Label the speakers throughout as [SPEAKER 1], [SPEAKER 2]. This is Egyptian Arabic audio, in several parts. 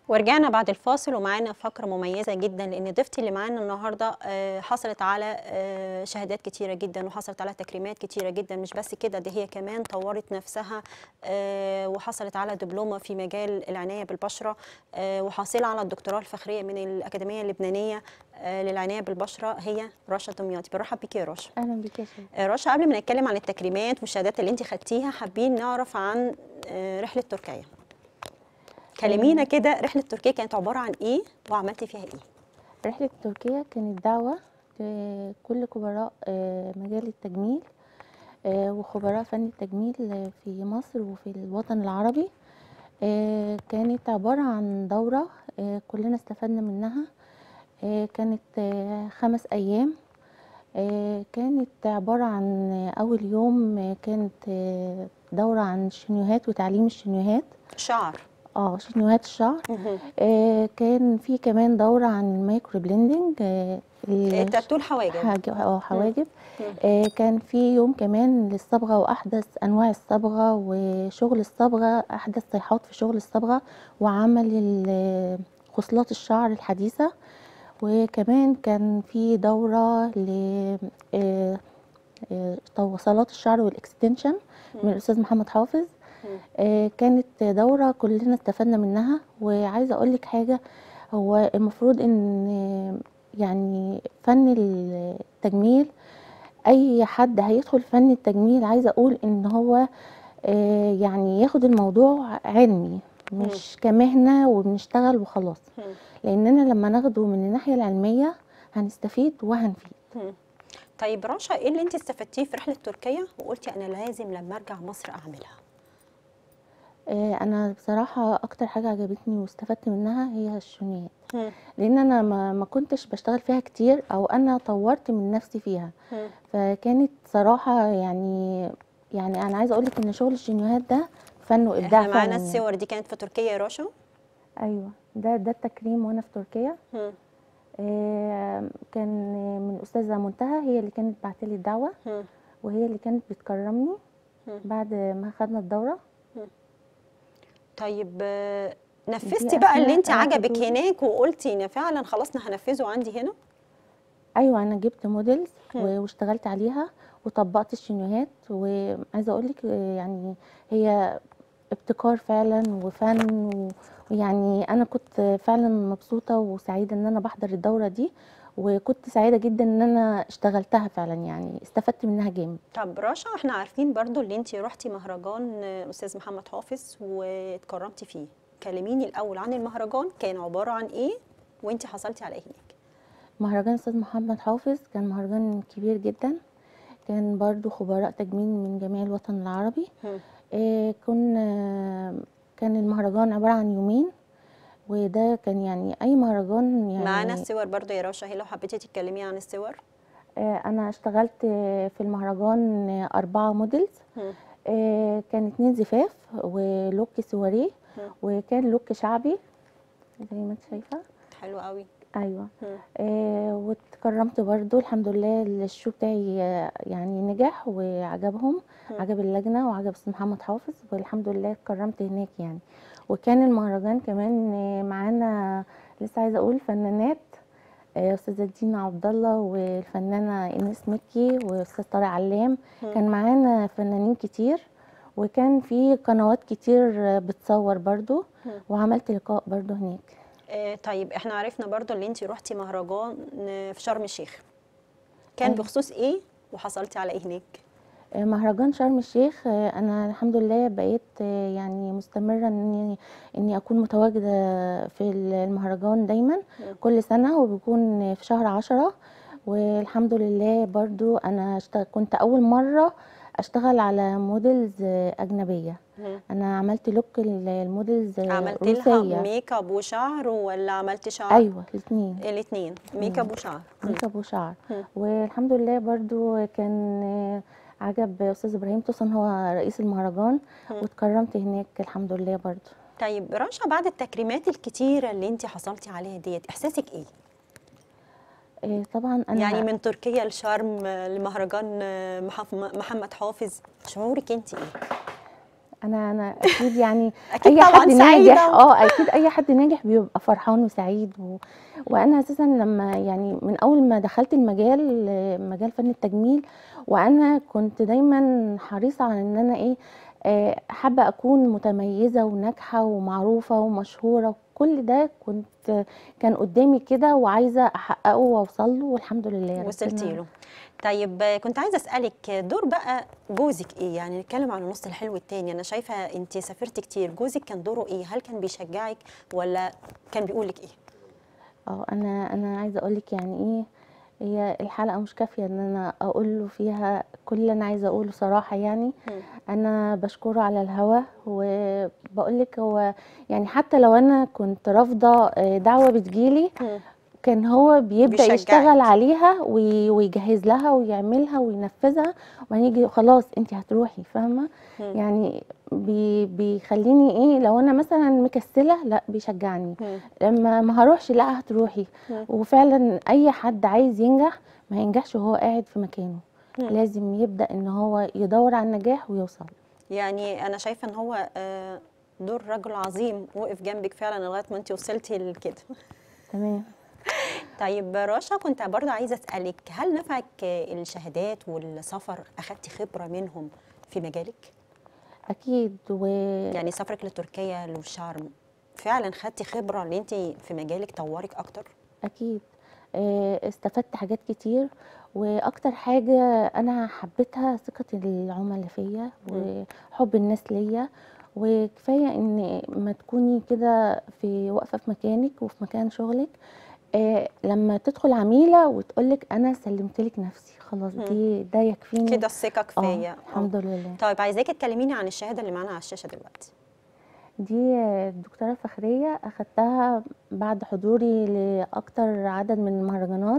[SPEAKER 1] ورجعنا بعد الفاصل ومعانا فقرة مميزة جدا لأن ضيفتي اللي معانا النهاردة آه، حصلت على آه، شهادات كتيرة جدا وحصلت على تكريمات كتيرة جدا مش بس كده ده هي كمان طورت نفسها آه، وحصلت على دبلومة في مجال العناية بالبشرة آه، وحاصلة على الدكتوراه الفخرية من الأكاديمية اللبنانية آه، للعناية بالبشرة هي رشا دمياطي برحب بيكي يا رشا
[SPEAKER 2] اهلا بك يا شيخ
[SPEAKER 1] آه، رشا قبل ما نتكلم عن التكريمات والشهادات اللي انت خدتيها حابين نعرف عن آه، رحلة تركيا كلمينا كده رحلة تركيا كانت عبارة عن ايه وعملتي فيها ايه
[SPEAKER 2] رحله تركيا كانت دعوه لكل كبراء آه، مجال التجميل آه، وخبراء فن التجميل آه، في مصر وفي الوطن العربي آه، كانت عباره عن دوره آه، كلنا استفدنا منها آه، كانت آه، خمس ايام آه، كانت عباره عن آه، اول يوم آه، كانت آه، دوره عن الشنيوهات وتعليم الشنيوهات
[SPEAKER 1] شعر
[SPEAKER 2] اه شنيوهات الشعر آه كان في كمان دورة عن المايكرو بليندنج آه ال-
[SPEAKER 1] التاتو الحواجب
[SPEAKER 2] حاجة اه حواجب
[SPEAKER 1] مم.
[SPEAKER 2] آه كان في يوم كمان للصبغة وأحدث أنواع الصبغة وشغل الصبغة أحدث صيحات في شغل الصبغة وعمل ال- خصلات الشعر الحديثة وكمان كان في دورة ل آه، آه، توصيلات الشعر والاكستنشن من الأستاذ محمد حافظ
[SPEAKER 1] مم.
[SPEAKER 2] آه، كانت دورة كلنا استفدنا منها وعايزة أقول لك حاجة هو المفروض إن آه، يعني فن التجميل أي حد هيدخل فن التجميل عايزة أقول إن هو آه، يعني ياخد الموضوع علمي مش كمهنة وبنشتغل وخلاص
[SPEAKER 1] مم.
[SPEAKER 2] لأننا لما ناخده من الناحية العلمية هنستفيد وهنفيد
[SPEAKER 1] مم. طيب رشا ايه اللي انت استفدتيه في رحلة تركيا وقلتي انا لازم لما ارجع مصر اعملها
[SPEAKER 2] آه، انا بصراحه اكتر حاجه عجبتني واستفدت منها هي الشونيات
[SPEAKER 1] مم.
[SPEAKER 2] لان انا ما ما كنتش بشتغل فيها كتير او انا طورت من نفسي فيها
[SPEAKER 1] مم.
[SPEAKER 2] فكانت صراحه يعني يعني انا عايزه اقول لك ان شغل الشنيوهات ده فن وابداع
[SPEAKER 1] احنا معانا
[SPEAKER 2] فعلاً يعني.
[SPEAKER 1] الصور دي كانت في تركيا يا رشا
[SPEAKER 2] ايوه ده ده التكريم وانا في تركيا
[SPEAKER 1] مم.
[SPEAKER 2] آه، كان من الاستاذه منتهى هي اللي كانت بعتلي الدعوه
[SPEAKER 1] مم.
[SPEAKER 2] وهي اللي كانت بتكرمني
[SPEAKER 1] مم.
[SPEAKER 2] بعد ما خدنا الدوره
[SPEAKER 1] طيب آه،
[SPEAKER 2] دي
[SPEAKER 1] نفذتي بقى اللي
[SPEAKER 2] أثناء
[SPEAKER 1] انت عجبك
[SPEAKER 2] حضوري.
[SPEAKER 1] هناك وقلتي ان فعلا خلاص انا هنفذه عندي هنا
[SPEAKER 2] ايوه انا جبت موديلز
[SPEAKER 1] مم.
[SPEAKER 2] و- واشتغلت عليها وطبقت الشنيوهات وعايزه اقول لك يعني هي ابتكار فعلا وفن و- ويعني انا كنت فعلا مبسوطه وسعيده ان انا بحضر الدوره دي وكنت سعيده جدا ان انا اشتغلتها فعلا يعني استفدت منها جامد
[SPEAKER 1] طب رشا احنا عارفين برضو اللي انت رحتي مهرجان آه، استاذ محمد حافظ واتكرمتي فيه كلميني الاول عن المهرجان كان عباره عن ايه وانت حصلتي على ايه هناك
[SPEAKER 2] مهرجان استاذ محمد حافظ كان مهرجان كبير جدا كان برضو خبراء تجميل من جميع الوطن العربي
[SPEAKER 1] مم.
[SPEAKER 2] آه، كنا كان المهرجان عبارة عن يومين وده كان يعني أي مهرجان يعني
[SPEAKER 1] معانا الصور برضو يا رشا هي لو حبيتي تتكلمي عن الصور
[SPEAKER 2] آه، أنا اشتغلت آه، في المهرجان آه، أربعة موديلز
[SPEAKER 1] مم.
[SPEAKER 2] آه، كان اتنين زفاف ولوك سواريه
[SPEAKER 1] مم.
[SPEAKER 2] وكان لوك شعبي زي ما انت شايفة
[SPEAKER 1] حلو قوي
[SPEAKER 2] أيوة
[SPEAKER 1] مم.
[SPEAKER 2] آه، واتكرمت برضو الحمد لله الشو بتاعي آه، يعني نجح وعجبهم
[SPEAKER 1] مم.
[SPEAKER 2] عجب اللجنة وعجب استاذ محمد حافظ والحمد لله اتكرمت هناك يعني وكان المهرجان كمان آه، معانا لسه عايزة أقول فنانات آه، أستاذة دينا عبد الله والفنانة إنس مكي وأستاذ طارق علام
[SPEAKER 1] مم.
[SPEAKER 2] كان معانا فنانين كتير وكان في قنوات كتير آه، بتصور برضو
[SPEAKER 1] مم.
[SPEAKER 2] وعملت لقاء برضو هناك
[SPEAKER 1] آه، طيب احنا عرفنا برضو اللي انت روحتي مهرجان آه، في شرم الشيخ كان
[SPEAKER 2] أيوة.
[SPEAKER 1] بخصوص ايه وحصلتي على ايه هناك
[SPEAKER 2] آه، مهرجان شرم الشيخ آه، انا الحمد لله بقيت آه، يعني مستمره اني اني اكون متواجده في المهرجان دايما
[SPEAKER 1] مم.
[SPEAKER 2] كل سنه وبيكون في شهر عشرة والحمد لله برضو انا اشت- كنت اول مره اشتغل على موديلز آه، اجنبيه
[SPEAKER 1] مم.
[SPEAKER 2] انا عملت لوك ال- الموديلز آه،
[SPEAKER 1] عملت لها
[SPEAKER 2] روسيه
[SPEAKER 1] ميك اب وشعر ولا عملتي شعر
[SPEAKER 2] ايوه الاثنين
[SPEAKER 1] الاثنين ميك اب وشعر مم.
[SPEAKER 2] ميك اب وشعر
[SPEAKER 1] مم.
[SPEAKER 2] والحمد لله برضو كان آه، عجب استاذ ابراهيم توسن هو رئيس المهرجان
[SPEAKER 1] مم.
[SPEAKER 2] واتكرمت هناك الحمد لله برضو
[SPEAKER 1] طيب رشا بعد التكريمات الكتيره اللي انت حصلتي عليها ديت احساسك ايه
[SPEAKER 2] آه، طبعا انا
[SPEAKER 1] يعني من تركيا لشرم آه، لمهرجان آه، محف- محمد حافظ شعورك انت ايه
[SPEAKER 2] انا انا اكيد يعني
[SPEAKER 1] اكيد
[SPEAKER 2] اي
[SPEAKER 1] طبعا
[SPEAKER 2] حد
[SPEAKER 1] سعيده
[SPEAKER 2] ناجح اه اكيد اي حد ناجح بيبقى فرحان وسعيد و... وانا اساسا لما يعني من اول ما دخلت المجال آه، مجال فن التجميل وانا كنت دايما حريصه على ان انا ايه آه، حابه اكون متميزه وناجحه ومعروفه ومشهوره كل ده كنت كان قدامي كده وعايزه احققه واوصل له والحمد لله
[SPEAKER 1] وصلتي
[SPEAKER 2] ربنا-
[SPEAKER 1] له طيب آه، كنت عايزه اسالك دور بقى جوزك ايه يعني نتكلم عن النص الحلو التاني انا شايفه انت سافرتي كتير جوزك كان دوره ايه هل كان بيشجعك ولا كان بيقول لك ايه
[SPEAKER 2] اه انا انا عايزه اقول لك يعني ايه هي الحلقه مش كافيه ان انا اقول له فيها كل اللي انا عايزه اقوله صراحه يعني
[SPEAKER 1] مم.
[SPEAKER 2] انا بشكره على الهوا وبقول لك هو يعني حتى لو انا كنت رافضه آه، دعوه بتجيلي
[SPEAKER 1] مم.
[SPEAKER 2] كان هو بيبدا
[SPEAKER 1] بيشجعك.
[SPEAKER 2] يشتغل عليها وي- ويجهز لها ويعملها وينفذها وبعدين يجي خلاص انت هتروحي فاهمه
[SPEAKER 1] مم.
[SPEAKER 2] يعني بي بيخليني ايه لو انا مثلا مكسله لا بيشجعني
[SPEAKER 1] مم.
[SPEAKER 2] لما ما هروحش لا هتروحي
[SPEAKER 1] مم.
[SPEAKER 2] وفعلا اي حد عايز ينجح ما ينجحش وهو قاعد في مكانه
[SPEAKER 1] مم.
[SPEAKER 2] لازم يبدا ان هو يدور على النجاح ويوصل
[SPEAKER 1] يعني انا شايفه ان هو آه، دور رجل عظيم وقف جنبك فعلا لغايه ما انت وصلتي لكده
[SPEAKER 2] تمام
[SPEAKER 1] طيب رشا كنت برضه عايزه اسالك هل نفعك الشهادات والسفر اخدتي خبره منهم في مجالك
[SPEAKER 2] اكيد و
[SPEAKER 1] يعني سفرك لتركيا للشرم فعلا خدتي خبره اللي انت في مجالك طورك اكتر
[SPEAKER 2] اكيد آه، استفدت حاجات كتير واكتر حاجه انا حبيتها ثقه العملاء فيا
[SPEAKER 1] مم.
[SPEAKER 2] وحب الناس ليا وكفايه ان ما تكوني كده في واقفه في مكانك وفي مكان شغلك آه لما تدخل عميله وتقولك انا سلمتلك نفسي خلاص
[SPEAKER 1] مم.
[SPEAKER 2] دي ده يكفيني
[SPEAKER 1] كده الثقه
[SPEAKER 2] اه
[SPEAKER 1] كفايه آه.
[SPEAKER 2] الحمد لله
[SPEAKER 1] طيب عايزاكي تكلميني عن الشهاده اللي معانا على الشاشه دلوقتي
[SPEAKER 2] دي الدكتوراه الفخرية أخدتها بعد حضوري لأكتر عدد من المهرجانات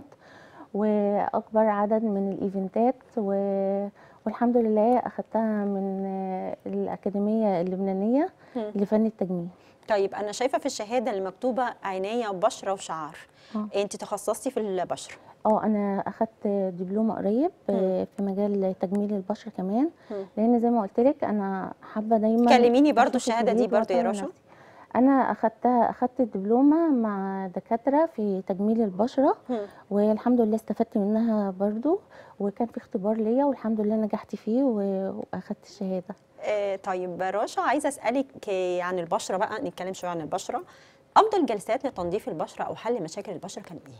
[SPEAKER 2] وأكبر عدد من الإيفنتات و... والحمد لله أخدتها من الأكاديمية اللبنانية
[SPEAKER 1] مم.
[SPEAKER 2] لفن التجميل
[SPEAKER 1] طيب انا شايفه في الشهاده اللي مكتوبه عنايه بشره وشعر
[SPEAKER 2] اه
[SPEAKER 1] انت تخصصتي في البشره
[SPEAKER 2] اه أنا أخدت دبلوم قريب آه، في مجال تجميل البشرة كمان
[SPEAKER 1] مم.
[SPEAKER 2] لأن زي ما قلت لك أنا حابة دايما
[SPEAKER 1] كلميني برضو
[SPEAKER 2] أشوف
[SPEAKER 1] الشهادة دي
[SPEAKER 2] الجديد
[SPEAKER 1] برضو يا
[SPEAKER 2] وأطور
[SPEAKER 1] رشا.
[SPEAKER 2] نفسي. انا اخدتها اخدت الدبلومه مع دكاتره في تجميل البشره
[SPEAKER 1] مم.
[SPEAKER 2] والحمد لله استفدت منها برضو وكان في اختبار ليا والحمد لله نجحت فيه و- واخدت الشهاده
[SPEAKER 1] آه طيب رشا عايزه اسالك آه، عن البشره بقى نتكلم شويه عن البشره افضل جلسات لتنظيف البشره او حل مشاكل البشره كان ايه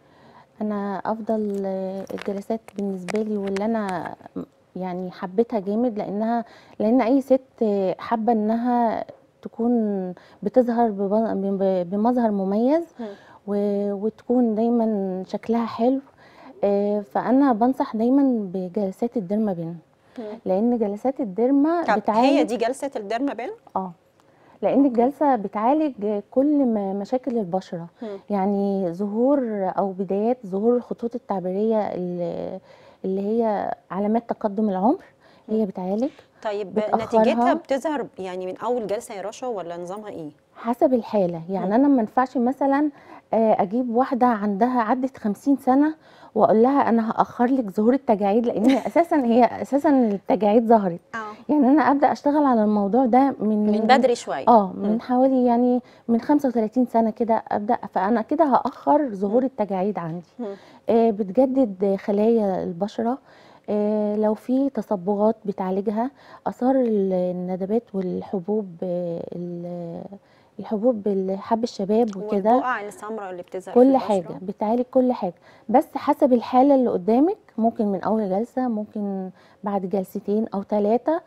[SPEAKER 2] انا افضل آه، الجلسات بالنسبه لي واللي انا يعني حبيتها جامد لانها لان اي ست آه، حابه انها تكون بتظهر بب- ب- بمظهر مميز
[SPEAKER 1] مم.
[SPEAKER 2] و- وتكون دايما شكلها حلو آه، فانا بنصح دايما بجلسات الديرما بين
[SPEAKER 1] مم.
[SPEAKER 2] لان جلسات الديرما
[SPEAKER 1] طب
[SPEAKER 2] بتعالج
[SPEAKER 1] هي دي جلسه الديرما بين
[SPEAKER 2] اه لان الجلسه بتعالج كل م- مشاكل البشره
[SPEAKER 1] مم.
[SPEAKER 2] يعني ظهور او بدايات ظهور الخطوط التعبيريه اللي, اللي هي علامات تقدم العمر هي بتعالج
[SPEAKER 1] طيب
[SPEAKER 2] بتأخرها.
[SPEAKER 1] نتيجتها بتظهر يعني من اول جلسه يا رشا ولا نظامها ايه
[SPEAKER 2] حسب الحاله يعني
[SPEAKER 1] مم.
[SPEAKER 2] انا ما ينفعش مثلا آه، اجيب واحده عندها عدت 50 سنه واقول لها انا هاخر لك ظهور التجاعيد لان هي اساسا هي اساسا التجاعيد ظهرت
[SPEAKER 1] اه
[SPEAKER 2] يعني انا ابدا اشتغل على الموضوع ده من
[SPEAKER 1] من بدري شويه
[SPEAKER 2] اه
[SPEAKER 1] مم.
[SPEAKER 2] من حوالي يعني من 35 سنه كده ابدا فانا كده هاخر ظهور
[SPEAKER 1] مم.
[SPEAKER 2] التجاعيد عندي
[SPEAKER 1] مم.
[SPEAKER 2] آه، بتجدد خلايا البشره آه، لو في تصبغات بتعالجها اثار ال- الندبات والحبوب آه، ال- الحبوب ال- حب الشباب وكده
[SPEAKER 1] والبقع السمراء اللي بتظهر في
[SPEAKER 2] كل
[SPEAKER 1] البشرة.
[SPEAKER 2] حاجه بتعالج كل حاجه بس حسب الحاله اللي قدامك ممكن من اول جلسه ممكن بعد جلستين او ثلاثه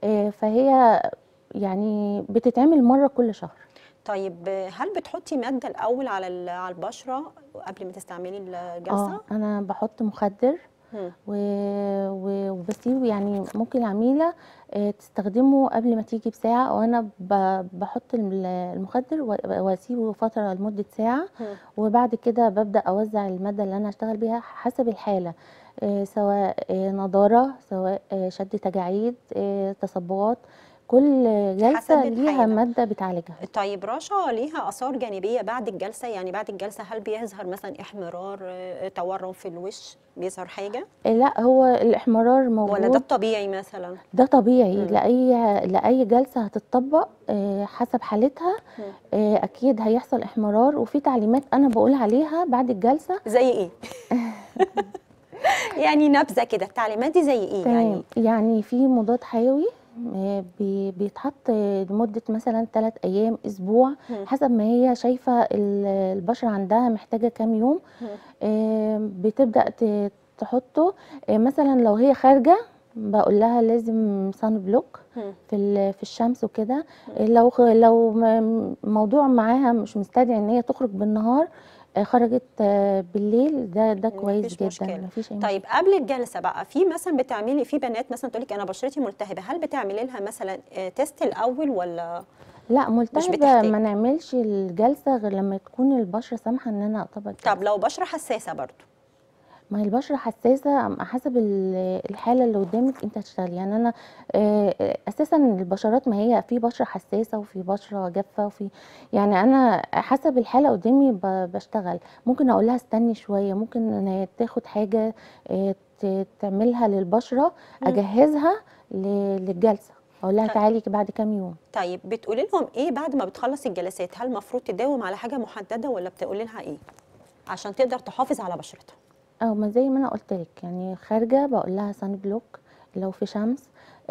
[SPEAKER 2] فهي يعني بتتعمل مره كل شهر
[SPEAKER 1] طيب هل بتحطي ماده الاول على ال- على البشره قبل ما تستعملي الجلسه
[SPEAKER 2] اه انا بحط مخدر
[SPEAKER 1] مم.
[SPEAKER 2] و- و- وبسيبه يعني ممكن العميلة آه، تستخدمه قبل ما تيجي بساعة وأنا ب- بحط الم- المخدر و- وأسيبه فترة لمدة ساعة
[SPEAKER 1] مم.
[SPEAKER 2] وبعد كده ببدأ أوزع المادة اللي أنا هشتغل بيها حسب الحالة آه، سواء آه، نضارة سواء آه، شد تجاعيد آه، تصبغات كل جلسه
[SPEAKER 1] حسب
[SPEAKER 2] ليها
[SPEAKER 1] الحالة.
[SPEAKER 2] ماده بتعالجها
[SPEAKER 1] طيب رشا ليها اثار جانبيه بعد الجلسه يعني بعد الجلسه هل بيظهر مثلا احمرار آه، تورم في الوش بيظهر حاجه
[SPEAKER 2] لا هو الاحمرار موجود
[SPEAKER 1] ولا ده الطبيعي مثلا
[SPEAKER 2] ده طبيعي
[SPEAKER 1] مم.
[SPEAKER 2] لاي لاي جلسه هتطبق آه، حسب حالتها
[SPEAKER 1] مم.
[SPEAKER 2] آه، اكيد هيحصل احمرار وفي تعليمات انا بقول عليها بعد الجلسه
[SPEAKER 1] زي ايه يعني نبذه كده التعليمات دي زي ايه
[SPEAKER 2] تمام
[SPEAKER 1] يعني
[SPEAKER 2] يعني في مضاد حيوي آه، بي- بيتحط آه، لمده مثلا 3 ايام اسبوع
[SPEAKER 1] مم.
[SPEAKER 2] حسب ما هي شايفه ال- البشره عندها محتاجه كام يوم
[SPEAKER 1] مم.
[SPEAKER 2] آه، بتبدا ت- تحطه آه، مثلا لو هي خارجه بقول لها لازم صن بلوك
[SPEAKER 1] مم.
[SPEAKER 2] في ال- في الشمس وكده لو خ- لو م- موضوع معاها مش مستدعي ان هي تخرج بالنهار آه، خرجت آه، بالليل ده ده كويس
[SPEAKER 1] مفيش
[SPEAKER 2] جدا
[SPEAKER 1] مشكلة.
[SPEAKER 2] مفيش اي
[SPEAKER 1] طيب قبل الجلسه بقى في مثلا بتعملي في بنات مثلا تقول لك انا بشرتي ملتهبه هل بتعملي لها مثلا آه، تيست الاول ولا
[SPEAKER 2] لا ملتهبه
[SPEAKER 1] بتحتاج.
[SPEAKER 2] ما نعملش الجلسه غير لما تكون البشره سامحه ان انا اطبق
[SPEAKER 1] طب لو بشره حساسه برضو
[SPEAKER 2] ما هي البشره حساسه حسب ال- الحاله اللي قدامك انت هتشتغلي يعني انا آه، اساسا البشرات ما هي في بشره حساسه وفي بشره جافه وفي يعني انا حسب الحاله قدامي ب- بشتغل ممكن اقول لها استني شويه ممكن ان هي تاخد حاجه آه، ت- تعملها للبشره
[SPEAKER 1] مم.
[SPEAKER 2] اجهزها ل- للجلسه اقول لها
[SPEAKER 1] طيب.
[SPEAKER 2] تعالي بعد كام يوم
[SPEAKER 1] طيب بتقولي لهم ايه بعد ما بتخلص الجلسات هل المفروض تداوم على حاجه محدده ولا بتقولي لها ايه عشان تقدر تحافظ على بشرتها
[SPEAKER 2] اه ما زي ما انا قلت لك يعني خارجه بقول لها سان بلوك لو في شمس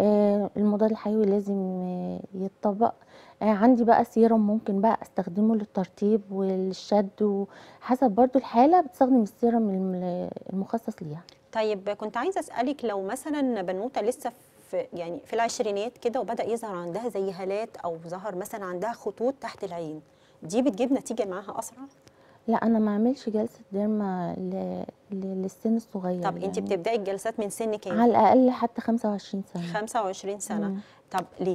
[SPEAKER 2] آه المضاد الحيوي لازم آه يتطبق آه عندي بقى سيرم ممكن بقى استخدمه للترطيب والشد وحسب برضو الحاله بتستخدم السيرم الم- المخصص ليها
[SPEAKER 1] طيب كنت عايزه اسالك لو مثلا بنوته لسه في يعني في العشرينات كده وبدا يظهر عندها زي هالات او ظهر مثلا عندها خطوط تحت العين دي بتجيب نتيجه معاها اسرع
[SPEAKER 2] لا انا ما اعملش جلسه ديرما ل- ل- للسن الصغير
[SPEAKER 1] طب انت
[SPEAKER 2] يعني
[SPEAKER 1] بتبداي الجلسات من سن كام
[SPEAKER 2] على الاقل حتى 25 سنه
[SPEAKER 1] 25 سنه
[SPEAKER 2] مم.
[SPEAKER 1] طب ليه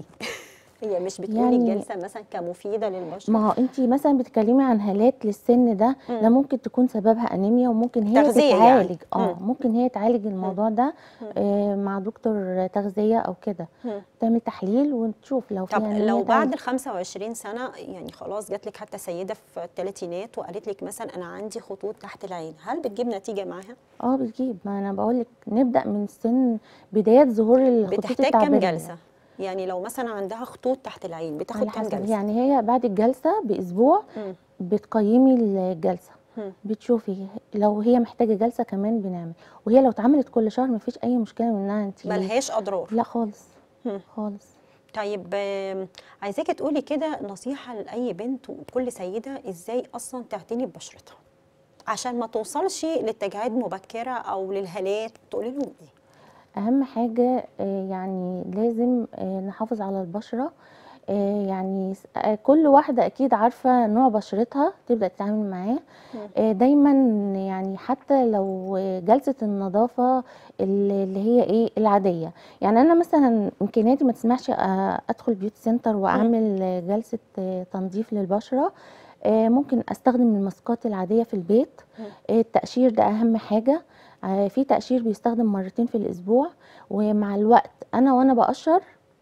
[SPEAKER 1] هي مش بتقولي
[SPEAKER 2] يعني-
[SPEAKER 1] الجلسه مثلا كمفيده للبشره
[SPEAKER 2] ما هو انت مثلا بتتكلمي عن هالات للسن ده
[SPEAKER 1] مم.
[SPEAKER 2] ده ممكن تكون سببها انيميا وممكن هي
[SPEAKER 1] تغذية يعني.
[SPEAKER 2] تتعالج اه
[SPEAKER 1] مم.
[SPEAKER 2] ممكن هي تعالج الموضوع ده
[SPEAKER 1] مم.
[SPEAKER 2] آه مع دكتور تغذيه او كده
[SPEAKER 1] مم.
[SPEAKER 2] تعمل تحليل ونشوف لو فيها
[SPEAKER 1] طب
[SPEAKER 2] انيميا
[SPEAKER 1] لو بعد
[SPEAKER 2] تعالج.
[SPEAKER 1] ال 25 سنه يعني خلاص جات لك حتى سيده في الثلاثينات وقالت لك مثلا انا عندي خطوط تحت العين هل بتجيب نتيجه معاها
[SPEAKER 2] اه بتجيب ما انا بقول لك نبدا من سن بدايات ظهور الخطوط
[SPEAKER 1] بتحتاج كام
[SPEAKER 2] التعبيريه
[SPEAKER 1] جلسه يعني لو مثلا عندها خطوط تحت العين بتاخد
[SPEAKER 2] على
[SPEAKER 1] كام
[SPEAKER 2] حسب
[SPEAKER 1] جلسه
[SPEAKER 2] يعني هي بعد الجلسه باسبوع
[SPEAKER 1] مم.
[SPEAKER 2] بتقيمي الجلسه
[SPEAKER 1] مم.
[SPEAKER 2] بتشوفي لو هي محتاجه جلسه كمان بنعمل وهي لو اتعملت كل شهر مفيش اي مشكله منها انت
[SPEAKER 1] ملهاش اضرار
[SPEAKER 2] لا خالص
[SPEAKER 1] مم.
[SPEAKER 2] خالص
[SPEAKER 1] طيب آم، عايزاكي تقولي كده نصيحه لاي بنت وكل سيده ازاي اصلا تعتني ببشرتها عشان ما توصلش للتجاعيد مبكره او للهالات تقولي لهم ايه
[SPEAKER 2] اهم حاجه آه، يعني لازم آه، نحافظ على البشره آه، يعني س- آه، كل واحده اكيد عارفه نوع بشرتها تبدا تتعامل معاه آه، دايما يعني حتى لو جلسه النظافه اللي اللي هي ايه العاديه يعني انا مثلا امكانياتي ما تسمحش آه، ادخل بيوت سنتر واعمل آه، جلسه آه، تنظيف للبشره آه، ممكن استخدم الماسكات العاديه في البيت
[SPEAKER 1] مم.
[SPEAKER 2] آه، التقشير ده اهم حاجه آه، في تقشير بيستخدم مرتين في الاسبوع ومع الوقت انا وانا بقشر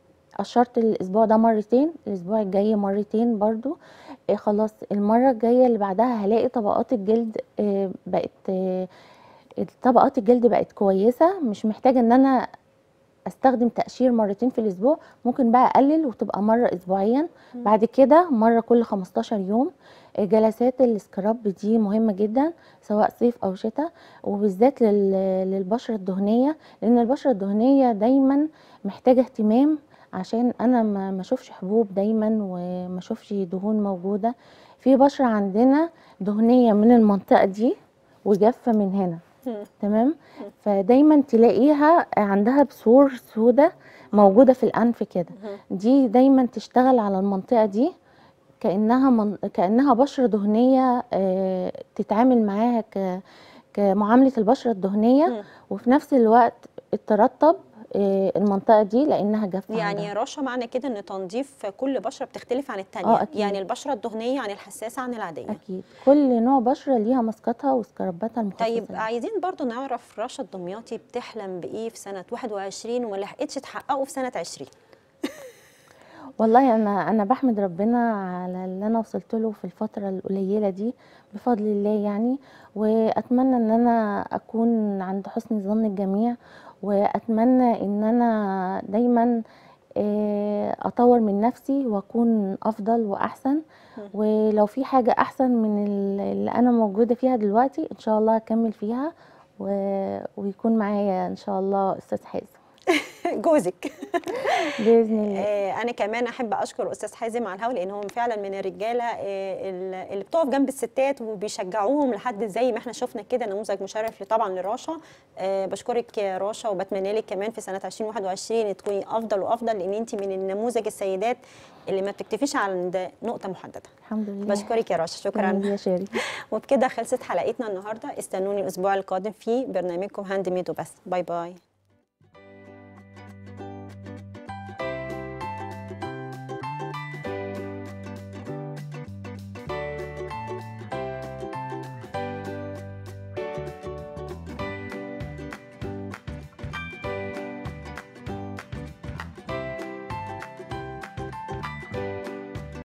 [SPEAKER 2] قشرت الاسبوع ده مرتين الاسبوع الجاي مرتين برضو آه خلاص المره الجايه اللي بعدها هلاقي طبقات الجلد آه بقت آه طبقات الجلد بقت كويسه مش محتاجه ان انا استخدم تقشير مرتين في الاسبوع ممكن بقى اقلل وتبقى مره اسبوعيا
[SPEAKER 1] مم.
[SPEAKER 2] بعد كده مره كل 15 يوم آه، جلسات السكراب دي مهمه جدا سواء صيف او شتاء وبالذات لل- للبشره الدهنيه لان البشره الدهنيه دايما محتاجه اهتمام عشان انا ما ما اشوفش حبوب دايما وما اشوفش دهون موجوده في بشره عندنا دهنيه من المنطقه دي وجافه من هنا
[SPEAKER 1] مم.
[SPEAKER 2] تمام فدايما تلاقيها عندها بثور سودة موجودة في الأنف كده
[SPEAKER 1] مم.
[SPEAKER 2] دي دايما تشتغل على المنطقة دي كأنها من... كأنها بشرة دهنية آه، تتعامل معاها ك... كمعاملة البشرة الدهنية
[SPEAKER 1] مم.
[SPEAKER 2] وفي نفس الوقت ترطب آه، المنطقة دي لأنها جافة
[SPEAKER 1] يعني
[SPEAKER 2] عندها.
[SPEAKER 1] يا رشا معنى كده ان تنظيف كل بشره بتختلف عن التانية
[SPEAKER 2] آه، أكيد.
[SPEAKER 1] يعني البشره الدهنيه عن الحساسه عن العاديه
[SPEAKER 2] أكيد كل نوع بشرة ليها ماسكاتها وسكرباتها المخصصة
[SPEAKER 1] طيب
[SPEAKER 2] ليها.
[SPEAKER 1] عايزين برضو نعرف رشا الدمياطي بتحلم بايه في سنه 21 وما لحقتش تحققه في سنه 20
[SPEAKER 2] والله انا انا بحمد ربنا على اللي انا وصلت له في الفتره القليله دي بفضل الله يعني واتمنى ان انا اكون عند حسن ظن الجميع واتمنى ان انا دايما آه، اطور من نفسي واكون افضل واحسن ولو في حاجه احسن من ال- اللي انا موجوده فيها دلوقتي ان شاء الله اكمل فيها و- ويكون معايا ان شاء الله استاذ حازم
[SPEAKER 1] جوزك
[SPEAKER 2] باذن الله
[SPEAKER 1] آه، انا كمان احب اشكر استاذ حازم على الهوا لان هو فعلا من الرجاله آه، ال- اللي بتقف جنب الستات وبيشجعوهم لحد زي ما احنا شفنا كده نموذج مشرف طبعا لراشا آه، بشكرك يا راشا وبتمنى لك كمان في سنه 2021 تكوني افضل وافضل لان انت من النموذج السيدات اللي ما بتكتفيش عند نقطه محدده
[SPEAKER 2] الحمد لله
[SPEAKER 1] بشكرك يا راشا شكرا
[SPEAKER 2] شكرا يا شيري
[SPEAKER 1] وبكده خلصت حلقتنا النهارده استنوني الاسبوع القادم في برنامجكم هاند ميد وبس باي باي